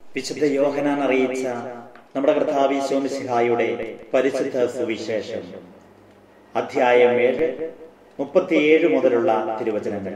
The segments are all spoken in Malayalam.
വിശുദ്ധ യോഹനാൻ അറിയിച്ച നമ്മുടെ കർത്താവിശോമിസിഹായുടെ പരിശുദ്ധ സുവിശേഷം അധ്യായം ഏഴ് മുപ്പത്തിയേഴ് മുതലുള്ള തിരുവചനങ്ങൾ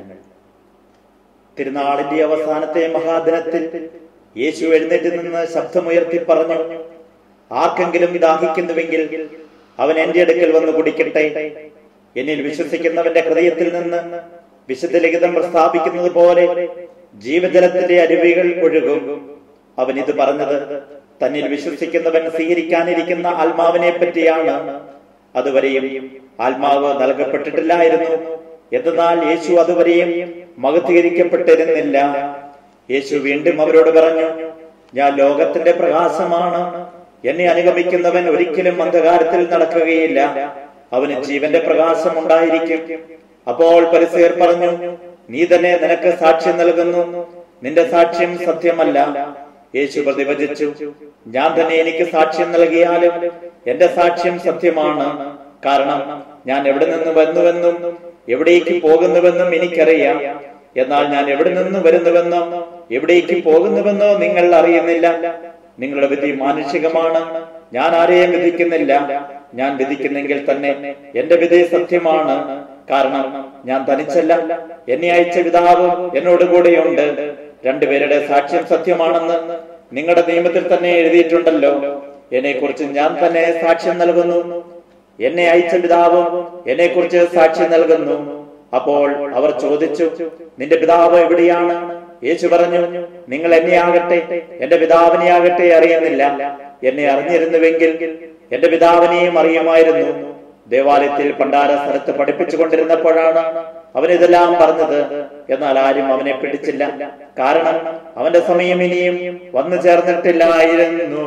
തിരുനാളിന്റെ അവസാനത്തെ മഹാദിനത്തിൽ യേശു എഴുന്നേറ്റ് നിന്ന് ശബ്ദമുയർത്തി പറഞ്ഞു ആർക്കെങ്കിലും ദാഹിക്കുന്നുവെങ്കിൽ അവൻ എന്റെ അടുക്കൽ വന്ന് കുടിക്കട്ടെ എന്നിൽ വിശ്വസിക്കുന്നവന്റെ ഹൃദയത്തിൽ നിന്ന് വിശുദ്ധ ലിഖിതം പ്രസ്താവിക്കുന്നത് പോലെ ജീവജലത്തിന്റെ അരുവികൾ ഒഴുകും അവൻ ഇത് പറഞ്ഞത് തന്നിൽ വിശ്വസിക്കുന്നവൻ സ്വീകരിക്കാനിരിക്കുന്ന ആത്മാവിനെ പറ്റിയാണ് അതുവരെയും ആത്മാവ് നൽകപ്പെട്ടിട്ടില്ലായിരുന്നു എന്നാൽ യേശു അതുവരെയും മഹത്വീകരിക്കപ്പെട്ടിരുന്നില്ല യേശു വീണ്ടും അവരോട് പറഞ്ഞു ഞാൻ ലോകത്തിന്റെ പ്രകാശമാണ് എന്നെ അനുഗമിക്കുന്നവൻ ഒരിക്കലും അന്ധകാരത്തിൽ നടക്കുകയില്ല അവന് ജീവന്റെ പ്രകാശം ഉണ്ടായിരിക്കും അപ്പോൾ പരിസയർ പറഞ്ഞു നീ തന്നെ നിനക്ക് സാക്ഷ്യം നൽകുന്നു നിന്റെ സാക്ഷ്യം സത്യമല്ല യേശു പ്രതിവചിച്ചു ഞാൻ തന്നെ എനിക്ക് സാക്ഷ്യം നൽകിയാലും എന്റെ സാക്ഷ്യം സത്യമാണ് കാരണം ഞാൻ എവിടെ നിന്ന് വന്നുവെന്നും എവിടേക്ക് പോകുന്നുവെന്നും എനിക്കറിയാം എന്നാൽ ഞാൻ എവിടെ നിന്ന് വരുന്നുവെന്നോ എവിടേക്ക് പോകുന്നുവെന്നോ നിങ്ങൾ അറിയുന്നില്ല നിങ്ങളുടെ വിധി മാനുഷികമാണ് ഞാൻ ആരെയും വിധിക്കുന്നില്ല ഞാൻ വിധിക്കുന്നെങ്കിൽ തന്നെ എന്റെ വിധി സത്യമാണ് കാരണം ഞാൻ തനിച്ചല്ല എന്നെ അയച്ച പിതാവ് എന്നോട് കൂടെയുണ്ട് രണ്ടുപേരുടെ സാക്ഷ്യം സത്യമാണെന്ന് നിങ്ങളുടെ നിയമത്തിൽ തന്നെ എഴുതിയിട്ടുണ്ടല്ലോ എന്നെ കുറിച്ച് ഞാൻ തന്നെ സാക്ഷ്യം നൽകുന്നു എന്നെ അയച്ച പിതാവ് എന്നെ കുറിച്ച് സാക്ഷ്യം നൽകുന്നു അപ്പോൾ അവർ ചോദിച്ചു നിന്റെ പിതാവ് എവിടെയാണ് യേശു പറഞ്ഞു നിങ്ങൾ എന്നെ ആകട്ടെ എന്റെ പിതാവിനെ ആകട്ടെ അറിയുന്നില്ല എന്നെ അറിഞ്ഞിരുന്നുവെങ്കിൽ എന്റെ പിതാവിനെയും അറിയുമായിരുന്നു ദേവാലയത്തിൽ പണ്ടാര സ്ഥലത്ത് പഠിപ്പിച്ചു കൊണ്ടിരുന്നപ്പോഴാണ് അവൻ ഇതെല്ലാം പറഞ്ഞത് എന്നാൽ ആരും അവനെ പിടിച്ചില്ല കാരണം അവന്റെ സമയം ഇനിയും വന്നു ചേർന്നിട്ടില്ലായിരുന്നു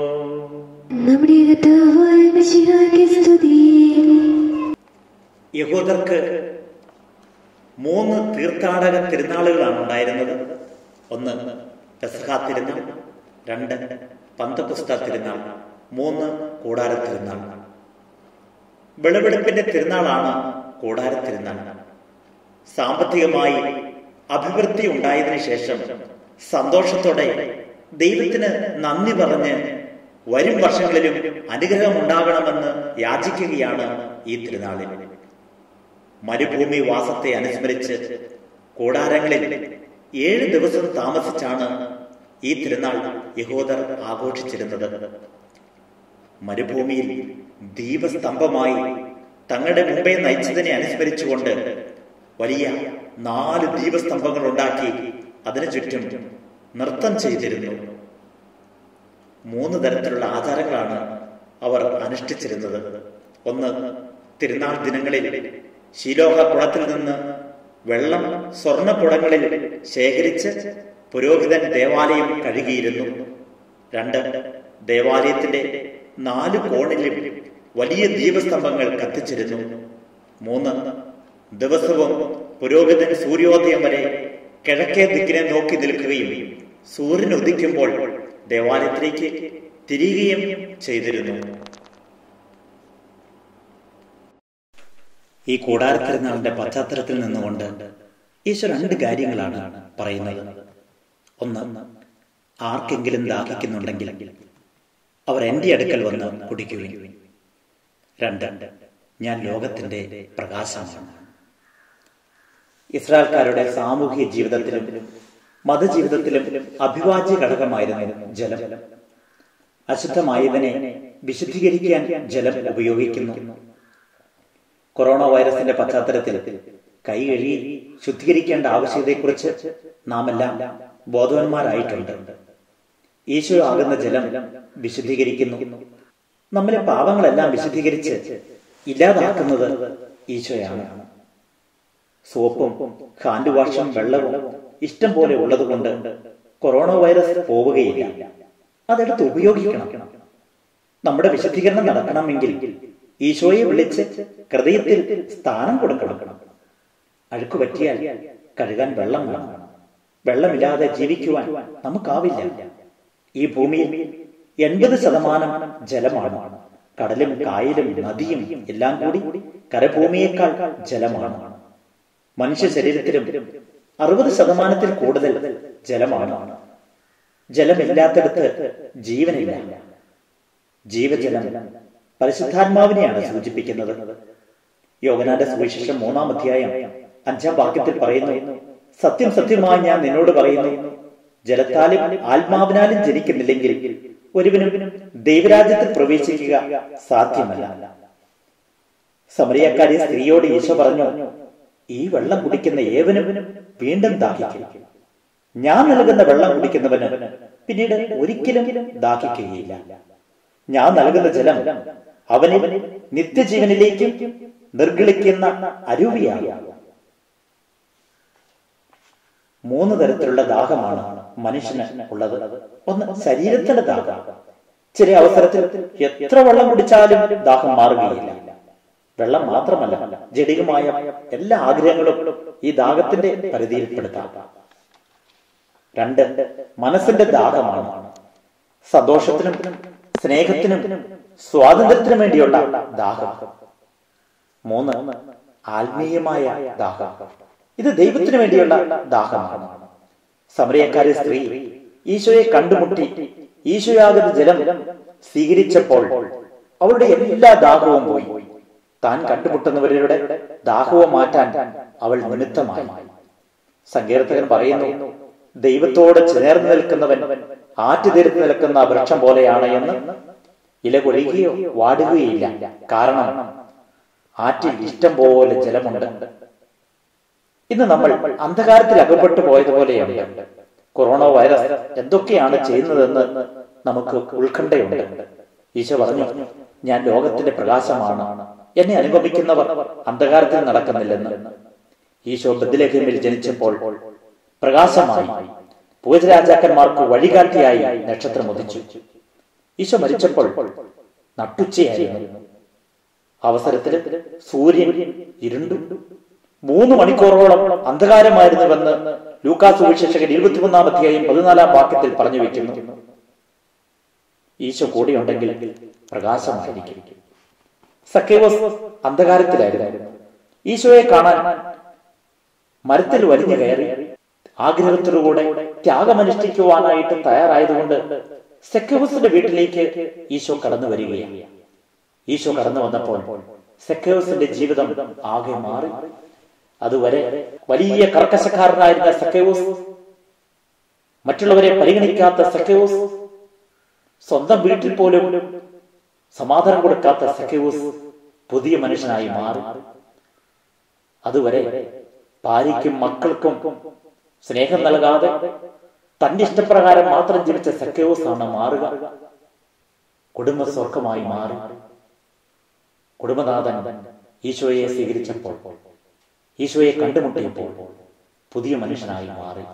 നമ്മുടെ കർത്താവായ മിശിഹായ്ക്ക് സ്തുതി യഹൂദർക്ക് മൂന്ന് തീർത്ഥാടക തിരുനാളുകളാണ് ഉണ്ടായിരുന്നത് ഒന്ന് പെസഹ തിരുനാൾ രണ്ട് പന്തപുസ്ത തിരുനാൾ മൂന്ന് കൂടാര തിരുനാൾ വിളവെടുപ്പിന്റെ തിരുനാളാണ് കൂടാര തിരുനാൾ സാമ്പത്തികമായി അഭിവൃദ്ധി ഉണ്ടായതിനു ശേഷം സന്തോഷത്തോടെ ദൈവത്തിന് നന്ദി പറഞ്ഞ് വരും വർഷങ്ങളിലും അനുഗ്രഹം ഉണ്ടാകണമെന്ന് യാചിക്കുകയാണ് ഈ തിരുനാളിൽ മരുഭൂമി വാസത്തെ അനുസ്മരിച്ച് കൂടാരങ്ങളിൽ ഏഴ് ദിവസം താമസിച്ചാണ് ഈ തിരുനാൾ യഹൂദർ ആഘോഷിച്ചിരുന്നത് മരുഭൂമിയിൽ ദീപസ്തംഭമായി തങ്ങളുടെ മുമ്പേ നയിച്ചതിനെ അനുസ്മരിച്ചുകൊണ്ട് വലിയ നാല് ദീപസ്തംഭങ്ങൾ ഉണ്ടാക്കി അതിനു ചുറ്റും നൃത്തം ചെയ്തിരുന്നു മൂന്ന് തരത്തിലുള്ള ആചാരങ്ങളാണ് അവർ അനുഷ്ഠിച്ചിരുന്നത് ഒന്ന് തിരുനാൾ ദിനങ്ങളിൽ ശീലോഹ കുളത്തിൽ നിന്ന് വെള്ളം സ്വർണ്ണ കുടങ്ങളിൽ ശേഖരിച്ച് പുരോഹിതൻ ദേവാലയം കഴുകിയിരുന്നു രണ്ട് ദേവാലയത്തിന്റെ നാല് കോണിലും വലിയ ദീപസ്തംഭങ്ങൾ കത്തിച്ചിരുന്നു മൂന്ന് ദിവസവും പുരോഹിതൻ സൂര്യോദയം വരെ കിഴക്കേ ദിക്കിനെ നോക്കി നിൽക്കുകയും സൂര്യൻ ഉദിക്കുമ്പോൾ ദേവാലയത്തിലേക്ക് തിരികുകയും ചെയ്തിരുന്നു ഈ കൂടാരത്തിരുന്നാളിന്റെ പശ്ചാത്തലത്തിൽ നിന്നുകൊണ്ട് ഈശോ രണ്ട് കാര്യങ്ങളാണ് പറയുന്നത് ഒന്ന് ആർക്കെങ്കിലും ദാഹിക്കുന്നുണ്ടെങ്കിൽ അവർ എന്റെ അടുക്കൽ വന്ന് കുടിക്കുകയും രണ്ട് ഞാൻ ലോകത്തിന്റെ പ്രകാശമാണ് ഇസ്രായേൽക്കാരുടെ സാമൂഹിക ജീവിതത്തിലും മതജീവിതത്തിലും അഭിവാജ്യ ഘടകമായിരുന്നു ജലം അശുദ്ധമായതിനെ വിശുദ്ധീകരിക്കാൻ ജലം ഉപയോഗിക്കുന്നു കൊറോണ വൈറസിന്റെ പശ്ചാത്തലത്തിൽ കൈ കഴുകി ശുദ്ധീകരിക്കേണ്ട ആവശ്യകതയെക്കുറിച്ച് നാം എല്ലാം ബോധവാന്മാരായിട്ടുണ്ട് ഈശോ ആകുന്ന ജലം വിശുദ്ധീകരിക്കുന്നു നമ്മിലെ പാപങ്ങളെല്ലാം വിശുദ്ധീകരിച്ച് ഇല്ലാതാക്കുന്നത് ഈശോയാണ് സോപ്പും ഹാൻഡ് വാഷും വെള്ളവും ഇഷ്ടം പോലെ ഉള്ളതുകൊണ്ട് കൊറോണ വൈറസ് പോവുകയില്ല അതെടുത്ത് ഉപയോഗിക്കണം നമ്മുടെ വിശുദ്ധീകരണം നടക്കണമെങ്കിൽ ഈശോയെ വിളിച്ച് ഹൃദയത്തിൽ സ്ഥാനം കൊടുക്കണം അഴുക്ക് പറ്റിയാൽ കഴുകാൻ വെള്ളം വേണം വെള്ളമില്ലാതെ ജീവിക്കുവാൻ നമുക്കാവില്ല ഈ ഭൂമിയിൽ എൺപത് ശതമാനം ജലമാണ് കടലും കായലും നദിയും എല്ലാം കൂടി കരഭൂമിയേക്കാൾ ജലമാണ് മനുഷ്യ ശരീരത്തിലും അറുപത് ശതമാനത്തിൽ കൂടുതൽ ജലമാണ് ജലമില്ലാത്തിടത്ത് ജീവനില്ല ജീവജലം പരിശുദ്ധാത്മാവിനെയാണ് സൂചിപ്പിക്കുന്നത് യോഗനാന്റെ സുവിശേഷം മൂന്നാം അധ്യായം അഞ്ചാം വാക്യത്തിൽ പറയുന്നു സത്യം സത്യമായി ഞാൻ നിന്നോട് പറയുന്നു ജലത്താലും ആത്മാവിനാലും ജനിക്കുന്നില്ലെങ്കിൽ ഒരുവനും ദൈവരാജ്യത്തിൽ പ്രവേശിക്കുക സാധ്യമല്ല സമരിയക്കാരി സ്ത്രീയോട് ഈശോ പറഞ്ഞു ഈ വെള്ളം കുടിക്കുന്ന ഏവനും വീണ്ടും ദാഹിക്കും ഞാൻ നൽകുന്ന വെള്ളം കുടിക്കുന്നവന് പിന്നീട് ഒരിക്കലും ദാഹിക്കുകയില്ല ഞാൻ നൽകുന്ന ജലം അവന് നിത്യജീവനിലേക്കും നിർഗളിക്കുന്ന അരുവിയാണ് മൂന്ന് തരത്തിലുള്ള ദാഹമാണ് മനുഷ്യന് ഉള്ളത് ഒന്ന് ശരീരത്തിന്റെ ദാഹം ചില അവസരത്തിൽ എത്ര വെള്ളം കുടിച്ചാലും ദാഹം മാറുകയില്ല വെള്ളം മാത്രമല്ല ജടികമായ എല്ലാ ആഗ്രഹങ്ങളും ഈ ദാഹത്തിന്റെ പരിധിയിൽപ്പെടുത്താം രണ്ട് മനസ്സിന്റെ ദാഹമാണ് സന്തോഷത്തിനും സ്നേഹത്തിനും സ്വാതന്ത്ര്യത്തിനും വേണ്ടിയുള്ള ദാഹം മൂന്ന് ആത്മീയമായ ദാഹം ഇത് ദൈവത്തിനു വേണ്ടിയുള്ള ദാഹമാണ് സമരയക്കാരി സ്ത്രീ ഈശോയെ കണ്ടുമുട്ടി ഈശോയാകുന്ന ജലം സ്വീകരിച്ചപ്പോൾ അവളുടെ എല്ലാ ദാഹവും പോയി താൻ കണ്ടുമുട്ടുന്നവരുടെ ദാഹവും മാറ്റാൻ അവൾ നിമിത്തമായി സങ്കീർത്തകൻ പറയുന്നു ദൈവത്തോട് ചേർന്ന് നിൽക്കുന്നവൻ ആറ്റുതീരത്ത് നിൽക്കുന്ന വൃക്ഷം പോലെയാണ് എന്ന് ഇല കൊഴിയുകയോ വാടുകയില്ല കാരണം ആറ്റിൽ ഇഷ്ടം പോലെ ജലമുണ്ട് ഇന്ന് നമ്മൾ അന്ധകാരത്തിൽ അകപ്പെട്ടു പോയതുപോലെയാണ് കൊറോണ വൈറസ് എന്തൊക്കെയാണ് ചെയ്യുന്നതെന്ന് നമുക്ക് ഉത്കണ്ഠയുണ്ട് ഈശോ പറഞ്ഞു ഞാൻ ലോകത്തിന്റെ പ്രകാശമാണ് എന്നെ അനുഭവിക്കുന്നവർ അന്ധകാരത്തിൽ നടക്കുന്നില്ലെന്ന് ഈശോ ബദ്ലേഖമിൽ ജനിച്ചപ്പോൾ പ്രകാശമായി പൂജരാജാക്കന്മാർക്ക് വഴികാട്ടിയായി നക്ഷത്രം ഉദിച്ചു ഈശോ മരിച്ചപ്പോൾ നട്ടുച്ചയായിരുന്നു അവസരത്തിൽ സൂര്യൻ ഇരുണ്ടു മൂന്ന് മണിക്കൂറോളം അന്ധകാരമായിരുന്നുവെന്ന് ലൂക്കാസ് സുവിശേഷകൻ ഇരുപത്തിമൂന്നാം അധ്യായം പതിനാലാം വാക്യത്തിൽ പറഞ്ഞു വെക്കുന്നു ഈശോ കൂടെയുണ്ടെങ്കിൽ പ്രകാശമായിരിക്കും സക്കേവസ് അന്ധകാരത്തിലായിരുന്നു ഈശോയെ കാണാൻ മരത്തിൽ വലിഞ്ഞു കയറി ആഗ്രഹത്തിലൂടെ ത്യാഗമനുഷ്ഠിക്കുവാനായിട്ട് തയ്യാറായതുകൊണ്ട് സെക്കവസിന്റെ വീട്ടിലേക്ക് ഈശോ കടന്നു വരികയാണ് ഈശോ കടന്നു വന്നപ്പോൾ സെക്കവസിന്റെ ജീവിതം ആകെ മാറി അതുവരെ വലിയ കർക്കശക്കാരനായിരുന്ന സെക്കവസ് മറ്റുള്ളവരെ പരിഗണിക്കാത്ത സെക്കവസ് സ്വന്തം വീട്ടിൽ പോലും സമാധാനം കൊടുക്കാത്ത സെക്കവസ് പുതിയ മനുഷ്യനായി മാറി അതുവരെ ഭാര്യയ്ക്കും മക്കൾക്കും സ്നേഹം നൽകാതെ തന്റെ ഇഷ്ടപ്രകാരം മാത്രം ജീവിച്ച സെക്കയോസ് ആണ് മാറുക കുടുംബ സ്വർഗമായി മാറി കുടുംബനാഥൻ ഈശോയെ സ്വീകരിച്ചപ്പോൾ ഈശോയെ കണ്ടുമുട്ടിയപ്പോൾ പുതിയ മനുഷ്യനായി മാറി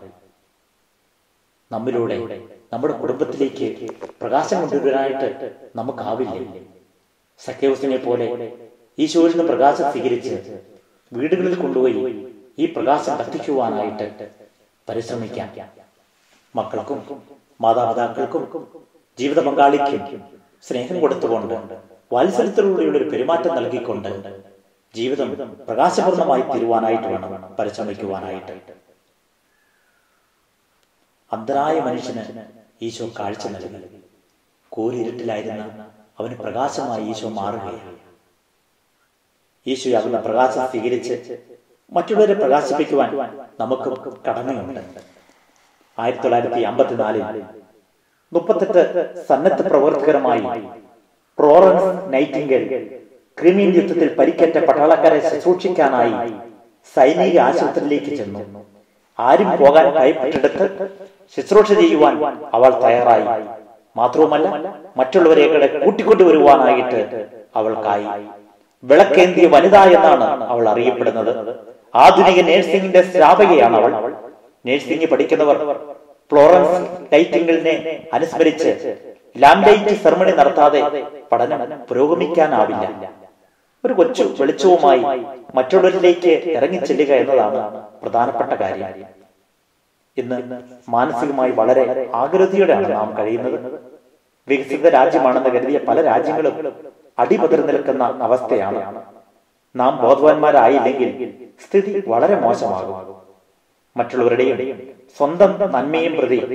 നമ്മിലൂടെ നമ്മുടെ കുടുംബത്തിലേക്ക് പ്രകാശം കൊണ്ടുവരാനായിട്ട് നമുക്കാവില്ലേ സക്കേവസിനെ പോലെ ഈശോയിൽ നിന്ന് പ്രകാശം സ്വീകരിച്ച് വീടുകളിൽ കൊണ്ടുപോയി ഈ പ്രകാശം കത്തിക്കുവാനായിട്ട് പരിശ്രമിക്കാം മക്കൾക്കും മാതാപിതാക്കൾക്കും ജീവിത പങ്കാളിക്കും സ്നേഹം കൊടുത്തുകൊണ്ട് വാത്സല്യത്തിലൂടെയുള്ള ഒരു പെരുമാറ്റം നൽകിക്കൊണ്ട് ജീവിതം പ്രകാശപൂർണമായി തീരുവാനായിട്ട് വേണം പരിശ്രമിക്കുവാനായിട്ട് അന്തരായ മനുഷ്യന് ഈശോ കാഴ്ച നൽകി കൂരിരുട്ടിലായിരുന്ന അവന് പ്രകാശമായി ഈശോ മാറുകയാണ് ഈശോയാകുന്ന പ്രകാശം സ്വീകരിച്ച് മറ്റുള്ളവരെ പ്രകാശിപ്പിക്കുവാൻ നമുക്ക് കടമയുണ്ട് ആയിരത്തി തൊള്ളായിരത്തി അമ്പത്തിനാലിൽ മുപ്പത്തെട്ട് സന്നദ്ധ പ്രവർത്തകരുമായി ഫ്ലോറൻസ് നൈറ്റിംഗൽ ക്രിമിയൻ യുദ്ധത്തിൽ പരിക്കേറ്റ പട്ടാളക്കാരെ ശുശ്രൂഷിക്കാനായി സൈനിക ആശുപത്രിയിലേക്ക് ചെന്നു ആരും പോകാൻ ഭയപ്പെട്ടെടുത്ത് ശുശ്രൂഷ ചെയ്യുവാൻ അവൾ തയ്യാറായി മാത്രവുമല്ല മറ്റുള്ളവരെ കൂട്ടിക്കൊണ്ടുവരുവാനായിട്ട് അവൾക്കായി വിളക്കേന്തിയ വനിത എന്നാണ് അവൾ അറിയപ്പെടുന്നത് ആധുനിക നഴ്സിംഗിന്റെ സ്ഥാപകയാണ് അവൾ നഴ്സിംഗ് പഠിക്കുന്നവർ ഫ്ലോറൻസ് ടൈറ്റിംഗിളിനെ അനുസ്മരിച്ച് ലാംഡൈറ്റ് സെറമണി നടത്താതെ പഠനം പുരോഗമിക്കാനാവില്ല ഒരു കൊച്ചു വെളിച്ചവുമായി മറ്റുള്ളവരിലേക്ക് ഇറങ്ങിച്ചെല്ലുക എന്നതാണ് പ്രധാനപ്പെട്ട കാര്യം ഇന്ന് മാനസികമായി വളരെ ആകൃതിയോടെയാണ് നാം കഴിയുന്നത് വികസിത രാജ്യമാണെന്ന് കരുതിയ പല രാജ്യങ്ങളും അടിപതറി നിൽക്കുന്ന അവസ്ഥയാണ് നാം ബോധവാന്മാരായില്ലെങ്കിൽ സ്ഥിതി വളരെ മോശമാകും മറ്റുള്ളവരുടെയും സ്വന്തം നന്മയും പ്രതി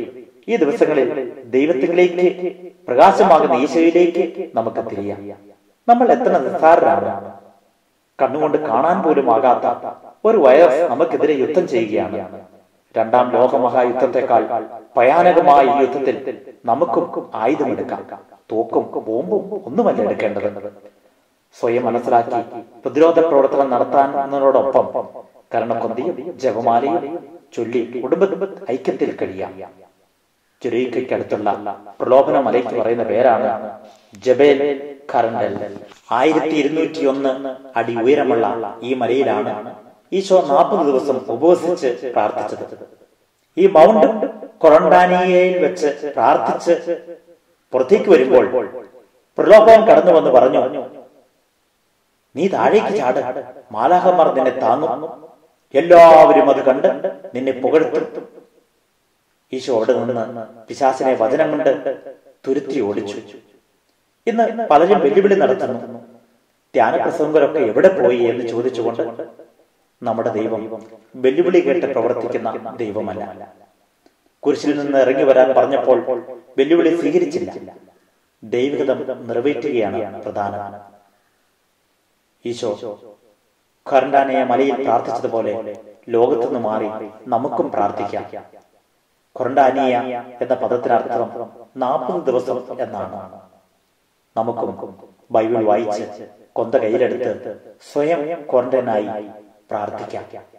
ഈ ദിവസങ്ങളിൽ ദൈവത്തിലേക്ക് പ്രകാശമാകുന്ന ഈശോയിലേക്ക് നമുക്ക് തിരിയാം നമ്മൾ എത്ര നിസ്സാരരാണ് കണ്ണുകൊണ്ട് കാണാൻ പോലും ആകാത്ത ഒരു വൈറസ് നമുക്കെതിരെ യുദ്ധം ചെയ്യുകയാണ് രണ്ടാം ലോകമഹായുദ്ധത്തെക്കാൾ ഭയാനകമായ ഈ യുദ്ധത്തിൽ നമുക്കും ആയുധമെടുക്കാം തോക്കും ബോംബും ഒന്നുമല്ല എടുക്കേണ്ടത് സ്വയം മനസ്സിലാക്കി പ്രതിരോധ പ്രവർത്തനം നടത്താനോടൊപ്പം കരണക്കൊന്തിയും ജപമാലയും ചൊല്ലി കുടുംബ ഐക്യത്തിൽ കഴിയാം ചുരയിക്കടുത്തുള്ള പ്രലോഭന മലയ്ക്ക് പറയുന്ന പേരാണ് ജബേൽ ഖറണ്ടൽ ആയിരത്തി ഇരുന്നൂറ്റി ഒന്ന് അടി ഉയരമുള്ള ഈ മലയിലാണ് ഈശോ നാൽപ്പത് ദിവസം ഉപവസിച്ച് പ്രാർത്ഥിച്ചത് ഈ മൗണ്ട് കൊറണ്ടാനിയയിൽ വെച്ച് പ്രാർത്ഥിച്ച് പുറത്തേക്ക് വരുമ്പോൾ പ്രലോഭനം കടന്നു വന്ന് പറഞ്ഞു നീ താഴേക്ക് ചാട് മാലാഹമാർ നിന്നെ താങ്ങും എല്ലാവരും അത് കണ്ട് നിന്നെ പുകഴ്ത്തും ഈശോ അവിടെ നിന്ന് പിശാസിനെ വചനം കൊണ്ട് തുരുത്തി ഓടിച്ചു ഇന്ന് പലരും വെല്ലുവിളി നടത്തുന്നു ധ്യാനപ്രസംഗരൊക്കെ എവിടെ പോയി എന്ന് ചോദിച്ചുകൊണ്ട് നമ്മുടെ ദൈവം വെല്ലുവിളി കേട്ട് പ്രവർത്തിക്കുന്ന ദൈവമല്ല കുരിശിൽ നിന്ന് ഇറങ്ങി വരാൻ പറഞ്ഞപ്പോൾ വെല്ലുവിളി സ്വീകരിച്ചില്ല ദൈവികതം നിറവേറ്റുകയാണ് പ്രധാനം ഈശോ ഖർണ്ടാനയ മലയിൽ പ്രാർത്ഥിച്ചതുപോലെ ലോകത്തുനിന്ന് മാറി നമുക്കും പ്രാർത്ഥിക്കാം ഖൊറണ്ടാനിയ എന്ന പദത്തിനർത്ഥം നാൽപ്പത് ദിവസം എന്നാണ് നമുക്കും ബൈബിൾ വായിച്ച് കൊന്ത കയ്യിലെടുത്ത് സ്വയം ക്വാറന്റൈനായി പ്രാർത്ഥിക്കാം